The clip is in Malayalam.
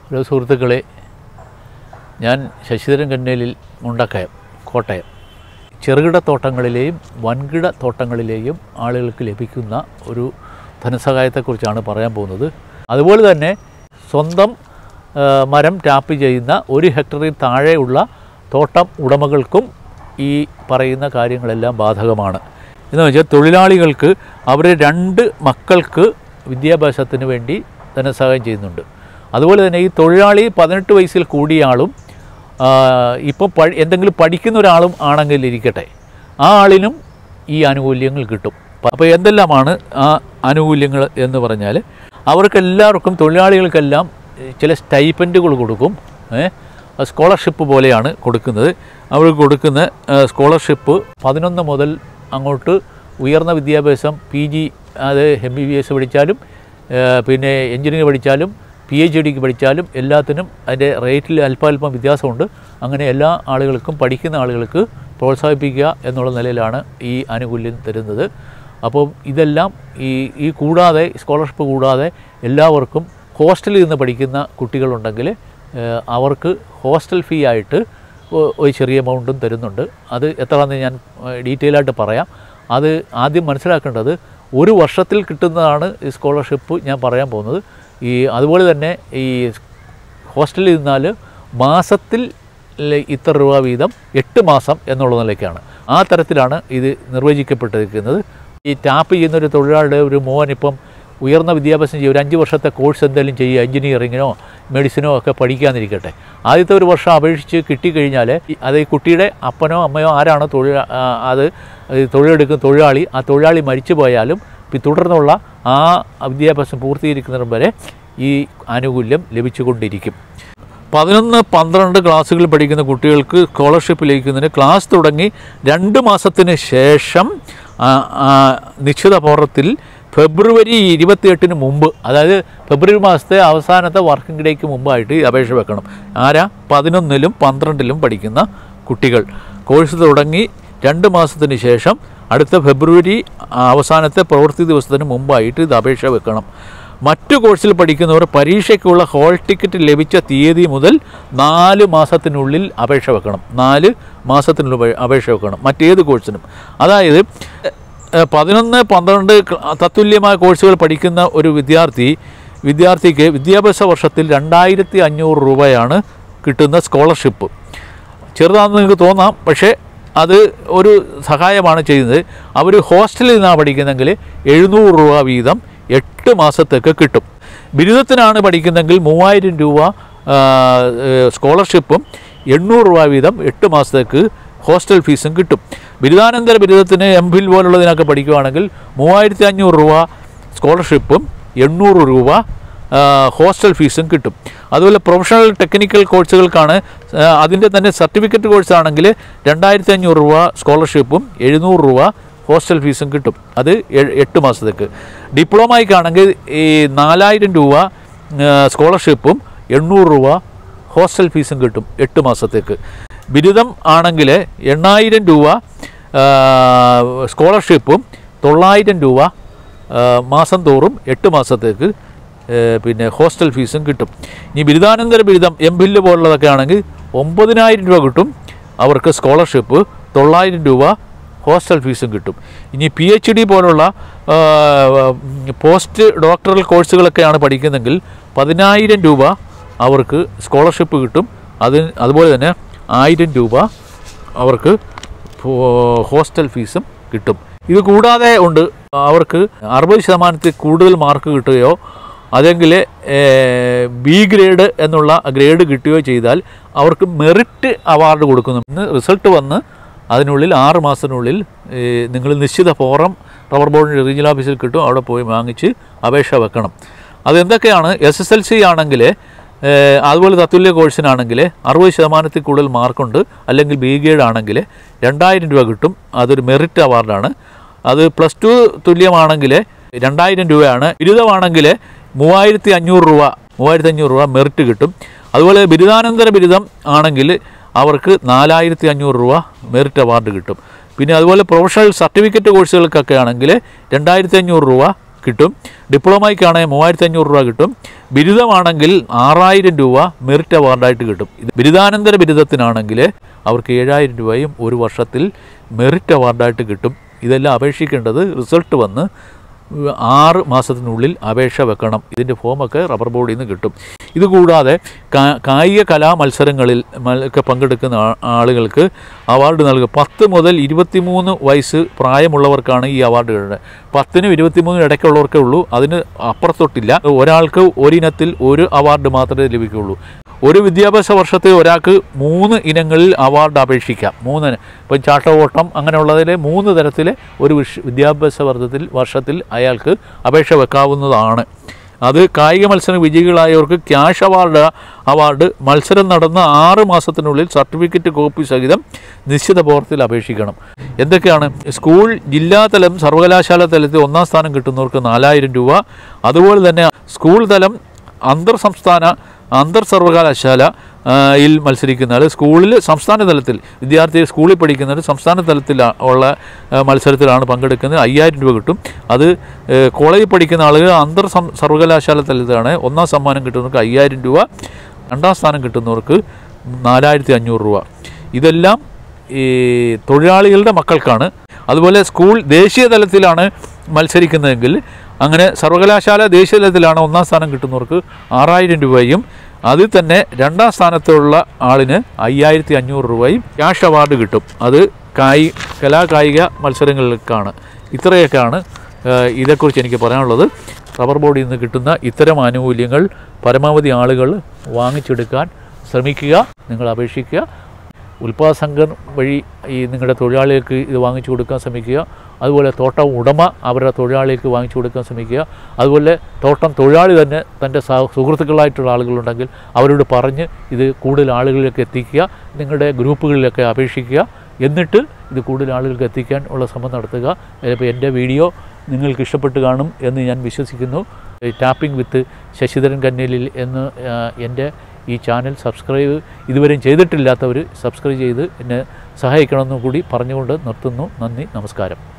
ഹലോ സുഹൃത്തുക്കളെ ഞാൻ ശശിധരൻ കന്നേലിൽ മുണ്ടക്കയം കോട്ടയം ചെറുകിട തോട്ടങ്ങളിലെയും വൻകിട തോട്ടങ്ങളിലെയും ആളുകൾക്ക് ലഭിക്കുന്ന ഒരു ധനസഹായത്തെക്കുറിച്ചാണ് പറയാൻ പോകുന്നത് അതുപോലെ തന്നെ സ്വന്തം ആ, മരം ടാപ്പ് ചെയ്യുന്ന ഒരു ഹെക്ടറിൽ താഴെയുള്ള തോട്ടം ഉടമകൾക്കും ഈ പറയുന്ന കാര്യങ്ങളെല്ലാം ബാധകമാണ് എന്ന് വെച്ചാൽ തൊഴിലാളികൾക്ക് അവരുടെ രണ്ട് മക്കൾക്ക് വിദ്യാഭ്യാസത്തിന് വേണ്ടി ധനസഹായം ചെയ്യുന്നുണ്ട് അതുപോലെ തന്നെ ഈ തൊഴിലാളി പതിനെട്ട് വയസ്സിൽ കൂടിയ ആളും ഇപ്പോൾ പഠി എന്തെങ്കിലും പഠിക്കുന്ന ഒരാളും ആണെങ്കിൽ ഇരിക്കട്ടെ ആ ആളിനും ഈ ആനുകൂല്യങ്ങൾ കിട്ടും അപ്പോൾ എന്തെല്ലാമാണ് ആ ആനുകൂല്യങ്ങൾ എന്ന് പറഞ്ഞാൽ അവർക്കെല്ലാവർക്കും തൊഴിലാളികൾക്കെല്ലാം ഏഹ്, ചില സ്റ്റൈപ്പൻറ്റുകൾ കൊടുക്കും ഏഹ്, സ്കോളർഷിപ്പ് പോലെയാണ് കൊടുക്കുന്നത് അവർക്ക് കൊടുക്കുന്ന ഏഹ്, സ്കോളർഷിപ്പ് പതിനൊന്ന് മുതൽ അങ്ങോട്ട് ഉയർന്ന വിദ്യാഭ്യാസം പി ജി അത് എം ബി ബി എസ് പഠിച്ചാലും ഏഹ്, പിന്നെ എഞ്ചിനീയറിംഗ് പഠിച്ചാലും പി എച്ച് ഡിക്ക് പഠിച്ചാലും എല്ലാത്തിനും അതിൻ്റെ റേറ്റിൽ അല്പാൽപ്പം വ്യത്യാസമുണ്ട് അങ്ങനെ എല്ലാ ആളുകൾക്കും പഠിക്കുന്ന ആളുകൾക്ക് പ്രോത്സാഹിപ്പിക്കുക എന്നുള്ള നിലയിലാണ് ഈ ആനുകൂല്യം തരുന്നത് അപ്പം ഇതെല്ലാം ഈ ഈ കൂടാതെ സ്കോളർഷിപ്പ് കൂടാതെ എല്ലാവർക്കും ഹോസ്റ്റലിൽ നിന്ന് പഠിക്കുന്ന കുട്ടികളുണ്ടെങ്കിൽ ഏഹ്, അവർക്ക് ഹോസ്റ്റൽ ഫീ ആയിട്ട് ഒ- ഒരു ചെറിയ എമൗണ്ടും തരുന്നുണ്ട് അത് എത്രയാണെന്ന് ഞാൻ ഡീറ്റെയിൽ ആയിട്ട് പറയാം അത് ആദ്യം മനസ്സിലാക്കേണ്ടത് ഒരു വർഷത്തിൽ കിട്ടുന്നതാണ് ഈ സ്കോളർഷിപ്പ് ഞാൻ പറയാൻ പോകുന്നത് ഈ അതുപോലെ തന്നെ ഈ ഹോസ്റ്റലിൽ നിന്നാൽ മാസത്തിൽ ലെ- ഇത്ര രൂപ വീതം എട്ട് മാസം എന്നുള്ള നിലയ്ക്കാണ് ആ തരത്തിലാണ് ഇത് നിർവചിക്കപ്പെട്ടിരിക്കുന്നത് ഈ ടാപ്പ് ചെയ്യുന്ന ഒരു തൊഴിലാളിയുടെ ഒരു മോൻ ഇപ്പം ഉയർന്ന വിദ്യാഭ്യാസം ചെയ്യും ഒരു അഞ്ച് വർഷത്തെ കോഴ്സ് എന്തെങ്കിലും ചെയ്യുക എഞ്ചിനീയറിങ്ങിനോ മെഡിസിനോ ഒക്കെ പഠിക്കാനിരിക്കട്ടെ ആദ്യത്തെ ഒരു വർഷം അപേക്ഷിച്ച് കിട്ടിക്കഴിഞ്ഞാൽ ഈ- അത് ഈ കുട്ടിയുടെ അപ്പനോ അമ്മയോ ആരാണോ തൊഴിൽ ആ, അത് ഈ തൊഴിലെടുക്കുന്ന തൊഴിലാളി ആ തൊഴിലാളി മരിച്ചു പോയാലും പി- തുടർന്നുള്ള ആ വിദ്യാഭ്യാസം പൂർത്തീകരിക്കുന്നതിനും വരെ ഈ ആനുകൂല്യം ലഭിച്ചുകൊണ്ടിരിക്കും പതിനൊന്ന് പന്ത്രണ്ട് ക്ലാസ്സുകളിൽ പഠിക്കുന്ന കുട്ടികൾക്ക് സ്കോളർഷിപ്പ് ലഭിക്കുന്നതിന് ക്ലാസ് തുടങ്ങി രണ്ട് മാസത്തിന് ശേഷം ആ, ആ, നിശ്ചിത ഫോറത്തിൽ ഫെബ്രുവരി ഇരുപത്തിയെട്ടിന് മുമ്പ് അതായത് ഫെബ്രുവരി മാസത്തെ അവസാനത്തെ വർക്കിംഗ് ഡേക്ക് മുമ്പായിട്ട് ഈ അപേക്ഷ വെക്കണം ആരാ പതിനൊന്നിലും പന്ത്രണ്ടിലും പഠിക്കുന്ന കുട്ടികൾ കോഴ്സ് തുടങ്ങി രണ്ട് മാസത്തിന് ശേഷം അടുത്ത ഫെബ്രുവരി അവസാനത്തെ പ്രവൃത്തി ദിവസത്തിന് മുമ്പായിട്ട് ഇത് അപേക്ഷ വെക്കണം മറ്റു കോഴ്സിൽ പഠിക്കുന്നവർ പരീക്ഷയ്ക്കുള്ള ഹോൾ ടിക്കറ്റ് ലഭിച്ച തീയതി മുതൽ നാല് മാസത്തിനുള്ളിൽ അപേക്ഷ വെക്കണം നാല് മാസത്തിനുള്ളിൽ അപേ- അപേക്ഷ വെക്കണം മറ്റേത് കോഴ്സിനും അതായത് ഏഹ്, പതിനൊന്ന് പന്ത്രണ്ട് ക്ല- തത്തുല്യമായ കോഴ്സുകൾ പഠിക്കുന്ന ഒരു വിദ്യാർത്ഥി വിദ്യാർത്ഥിക്ക് വിദ്യാഭ്യാസ വർഷത്തിൽ രണ്ടായിരത്തി അഞ്ഞൂറ് രൂപയാണ് കിട്ടുന്ന സ്കോളർഷിപ്പ് ചെറുതാണെന്ന് നിങ്ങൾക്ക് തോന്നാം പക്ഷേ അത് ഒരു സഹായമാണ് ചെയ്യുന്നത് അവർ ഹോസ്റ്റലിൽ നിന്നാണ് പഠിക്കുന്നെങ്കിൽ എഴുന്നൂറ് രൂപ വീതം എട്ട് മാസത്തേക്ക് കിട്ടും ബിരുദത്തിനാണ് പഠിക്കുന്നെങ്കിൽ മൂവായിരം രൂപ ആ, ഏഹ്, സ്കോളർഷിപ്പും എണ്ണൂറ് രൂപ വീതം എട്ട് മാസത്തേക്ക് ഹോസ്റ്റൽ ഫീസും കിട്ടും ബിരുദാനന്തര ബിരുദത്തിന് എം ഫിൽ പോലുള്ളതിനൊക്കെ പഠിക്കുകയാണെങ്കിൽ മൂവായിരത്തി അഞ്ഞൂറ് രൂപ സ്കോളർഷിപ്പും എണ്ണൂറ് രൂപ ആ, ഹോസ്റ്റൽ ഫീസും കിട്ടും അതുപോലെ പ്രൊഫഷണൽ ടെക്നിക്കൽ കോഴ്സുകൾക്കാണ് ആ, അതിൻ്റെ തന്നെ സർട്ടിഫിക്കറ്റ് കോഴ്സ് ആണെങ്കിൽ രണ്ടായിരത്തി അഞ്ഞൂറ് രൂപ സ്കോളർഷിപ്പും എഴുന്നൂറ് രൂപ ഹോസ്റ്റൽ ഫീസും കിട്ടും അത് എ- എട്ട് മാസത്തേക്ക് ഡിപ്ലോമയ്ക്കാണെങ്കിൽ ഈ നാലായിരം രൂപ ആ, സ്കോളർഷിപ്പും എണ്ണൂറ് രൂപ ഹോസ്റ്റൽ ഫീസും കിട്ടും എട്ട് മാസത്തേക്ക് ബിരുദം ആണെങ്കിൽ എണ്ണായിരം രൂപ ആ, സ്കോളർഷിപ്പും തൊള്ളായിരം രൂപ ആ, മാസം തോറും എട്ട് മാസത്തേക്ക് ഏ, പിന്നെ ഹോസ്റ്റൽ ഫീസും കിട്ടും ഇനി ബിരുദാനന്തര ബിരുദം എം ഫില്ല് പോലുള്ളതൊക്കെ ആണെങ്കിൽ ഒമ്പതിനായിരം രൂപ കിട്ടും അവർക്ക് സ്കോളർഷിപ്പ് തൊള്ളായിരം രൂപ ഹോസ്റ്റൽ ഫീസും കിട്ടും ഇനി പി എച്ച് ഡി പോലുള്ള ആ, പോസ്റ്റ് ഡോക്ടറൽ കോഴ്സുകളൊക്കെയാണ് പഠിക്കുന്നെങ്കിൽ പതിനായിരം രൂപ അവർക്ക് സ്കോളർഷിപ്പ് കിട്ടും അത് അതുപോലെ തന്നെ ആയിരം രൂപ അവർക്ക് ഫോ- ഹോസ്റ്റൽ ഫീസും കിട്ടും ഇത് കൂടാതെ ഉണ്ട് അവർക്ക് അറുപത് ശതമാനത്തിൽ കൂടുതൽ മാർക്ക് കിട്ടുകയോ അതെങ്കിൽ ബി ഗ്രേഡ് എന്നുള്ള ഗ്രേഡ് കിട്ടുകയോ ചെയ്താൽ അവർക്ക് മെറിറ്റ് അവാർഡ് കൊടുക്കുന്നു ഇന്ന് റിസൾട്ട് വന്ന് അതിനുള്ളിൽ ആറ് മാസത്തിനുള്ളിൽ നിങ്ങൾ നിശ്ചിത ഫോറം റബ്ബർ ബോർഡിൻ്റെ റീജിയൽ ഓഫീസിൽ കിട്ടും അവിടെ പോയി വാങ്ങിച്ച് അപേക്ഷ വെക്കണം അതെന്തൊക്കെയാണ് എസ് എസ് എൽ സി ആണെങ്കിൽ ഏഹ് അതുപോലെ തത്തുല്യ കോഴ്സിനാണെങ്കിൽ അറുപത് ശതമാനത്തിൽ കൂടുതൽ മാർക്കുണ്ട് അല്ലെങ്കിൽ ബി ഗ്രേഡ് ആണെങ്കിൽ രണ്ടായിരം രൂപ കിട്ടും അതൊരു മെറിറ്റ് അവാർഡാണ് അത് പ്ലസ് ടു തുല്യമാണെങ്കിൽ രണ്ടായിരം രൂപയാണ് ബിരുദമാണെങ്കിൽ മൂവായിരത്തി അഞ്ഞൂറ് രൂപ മൂവായിരത്തി അഞ്ഞൂറ് രൂപ മെറിറ്റ് കിട്ടും അതുപോലെ ബിരുദാനന്തര ബിരുദം ആണെങ്കിൽ അവർക്ക് നാലായിരത്തി അഞ്ഞൂറ് രൂപ മെറിറ്റ് അവാർഡ് കിട്ടും പിന്നെ അതുപോലെ പ്രൊഫഷണൽ സർട്ടിഫിക്കറ്റ് കോഴ്സുകൾക്കൊക്കെ ആണെങ്കിൽ രണ്ടായിരത്തി അഞ്ഞൂറ് രൂപ കിട്ടും ഡിപ്ലോമയ്ക്കാണെങ്കിൽ മൂവായിരത്തി അഞ്ഞൂറ് രൂപ കിട്ടും ബിരുദമാണെങ്കിൽ ആറായിരം രൂപ മെറിറ്റ് അവാർഡായിട്ട് കിട്ടും ഇത് ബിരുദാനന്തര ബിരുദത്തിനാണെങ്കിൽ അവർക്ക് ഏഴായിരം രൂപയും ഒരു വർഷത്തിൽ മെറിറ്റ് അവാർഡായിട്ട് കിട്ടും ഇതെല്ലാം അപേക്ഷിക്കേണ്ടത് റിസൾട്ട് വന്ന് ആറ് മാസത്തിനുള്ളിൽ അപേക്ഷ വെക്കണം ഇതിൻ്റെ ഫോമൊക്കെ റബ്ബർ ബോർഡിൽ നിന്ന് കിട്ടും ഇതുകൂടാതെ കാ- കായിക കലാ മത്സരങ്ങളിൽ മൽ- ഒക്കെ പങ്കെടുക്കുന്ന ആ- ആളുകൾക്ക് അവാർഡ് നൽകുക പത്ത് മുതൽ ഇരുപത്തിമൂന്ന് വയസ്സ് പ്രായമുള്ളവർക്കാണ് ഈ അവാർഡ് കിട്ടുന്നത് പത്തിനും ഇരുപത്തിമൂന്നിനും ഇടയ്ക്കുള്ളവർക്കേ ഉള്ളൂ അതിന് അപ്പുറത്തൊട്ടില്ല ഒരാൾക്ക് ഒരിനത്തിൽ ഒരു അവാർഡ് മാത്രമേ ലഭിക്കുകയുള്ളൂ ഒരു വിദ്യാഭ്യാസ വർഷത്തിൽ ഒരാൾക്ക് മൂന്ന് ഇനങ്ങളിൽ അവാർഡ് അപേക്ഷിക്കാം മൂന്ന് ഇപ്പം ചാട്ടവോട്ടം അങ്ങനെയുള്ളതിലെ മൂന്ന് തരത്തിലെ ഒരു വിഷ വിദ്യാഭ്യാസ വർഷത്തിൽ വർഷത്തിൽ അയാൾക്ക് അപേക്ഷ വെക്കാവുന്നതാണ് അത് കായിക മത്സര വിജയികളായവർക്ക് ക്യാഷ് അവാർഡ് അവാർഡ് മത്സരം നടന്ന ആറ് മാസത്തിനുള്ളിൽ സർട്ടിഫിക്കറ്റ് കോപ്പി സഹിതം നിശ്ചിത പോർത്തിൽ അപേക്ഷിക്കണം എന്തൊക്കെയാണ് സ്കൂൾ ജില്ലാതലം സർവകലാശാല തലത്തിൽ ഒന്നാം സ്ഥാനം കിട്ടുന്നവർക്ക് നാലായിരം രൂപ അതുപോലെ തന്നെ സ്കൂൾ തലം അന്തർ സംസ്ഥാന അന്തർ സർവകലാശാല ആ, യിൽ മത്സരിക്കുന്ന ആൾ സ്കൂളിൽ സംസ്ഥാന തലത്തിൽ വിദ്യാർത്ഥി സ്കൂളിൽ പഠിക്കുന്നത് സംസ്ഥാന തലത്തിൽ ഉള്ള ആ, മത്സരത്തിലാണ് പങ്കെടുക്കുന്നത് അയ്യായിരം രൂപ കിട്ടും അത് ഏ, കോളേജിൽ പഠിക്കുന്ന ആളുകൾ അന്തർ സം- സർവകലാശാല തലത്തിലാണ് ഒന്നാം സമ്മാനം കിട്ടുന്നവർക്ക് അയ്യായിരം രൂപ രണ്ടാം സ്ഥാനം കിട്ടുന്നവർക്ക് നാലായിരത്തി അഞ്ഞൂറ് രൂപ ഇതെല്ലാം ഈ തൊഴിലാളികളുടെ മക്കൾക്കാണ് അതുപോലെ സ്കൂൾ ദേശീയ തലത്തിലാണ് മത്സരിക്കുന്നതെങ്കിൽ അങ്ങനെ സർവകലാശാല ദേശീയ തലത്തിലാണ് ഒന്നാം സ്ഥാനം കിട്ടുന്നവർക്ക് ആറായിരം രൂപയും അതിൽ തന്നെ രണ്ടാം സ്ഥാനത്തുള്ള ആളിന് അയ്യായിരത്തി അഞ്ഞൂറ് രൂപയും ക്യാഷ് അവാർഡ് കിട്ടും അത് കായി കലാകായിക മത്സരങ്ങളിലേക്കാണ് ഇത്രയൊക്കെയാണ് ഏഹ്, ഇതേക്കുറിച്ച് എനിക്ക് പറയാനുള്ളത് റബ്ബർ ബോർഡിൽ നിന്ന് കിട്ടുന്ന ഇത്തരം ആനുകൂല്യങ്ങൾ പരമാവധി ആളുകൾ വാങ്ങിച്ചെടുക്കാൻ ശ്രമിക്കുക നിങ്ങൾ അപേക്ഷിക്കുക ഉൽപ്പാദ സംഘം വഴി ഈ നിങ്ങളുടെ തൊഴിലാളികൾക്ക് ഇത് വാങ്ങിച്ചു കൊടുക്കാൻ ശ്രമിക്കുക അതുപോലെ തോട്ടം ഉടമ അവരുടെ തൊഴിലാളികൾക്ക് വാങ്ങിച്ചു കൊടുക്കാൻ ശ്രമിക്കുക അതുപോലെ തോട്ടം തൊഴിലാളി തന്നെ തൻ്റെ സഹ സുഹൃത്തുക്കളായിട്ടുള്ള ആളുകളുണ്ടെങ്കിൽ അവരോട് പറഞ്ഞ് ഇത് കൂടുതൽ ആളുകളിലേക്ക് എത്തിക്കുക നിങ്ങളുടെ ഗ്രൂപ്പുകളിലൊക്കെ അപേക്ഷിക്കുക എന്നിട്ട് ഇത് കൂടുതൽ ആളുകൾക്ക് എത്തിക്കാൻ ഉള്ള ശ്രമം നടത്തുക ചിലപ്പോൾ എൻ്റെ വീഡിയോ നിങ്ങൾക്ക് ഇഷ്ടപ്പെട്ട് കാണും എന്ന് ഞാൻ വിശ്വസിക്കുന്നു ടാപ്പിംഗ് വിത്ത് ശശിധരൻ കന്നേലിൽ എന്ന് ആ, എൻ്റെ ഈ ചാനൽ സബ്സ്ക്രൈബ് ഇതുവരെയും ചെയ്തിട്ടില്ലാത്തവർ സബ്സ്ക്രൈബ് ചെയ്ത് എന്നെ സഹായിക്കണമെന്നും കൂടി പറഞ്ഞുകൊണ്ട് നിർത്തുന്നു നന്ദി നമസ്കാരം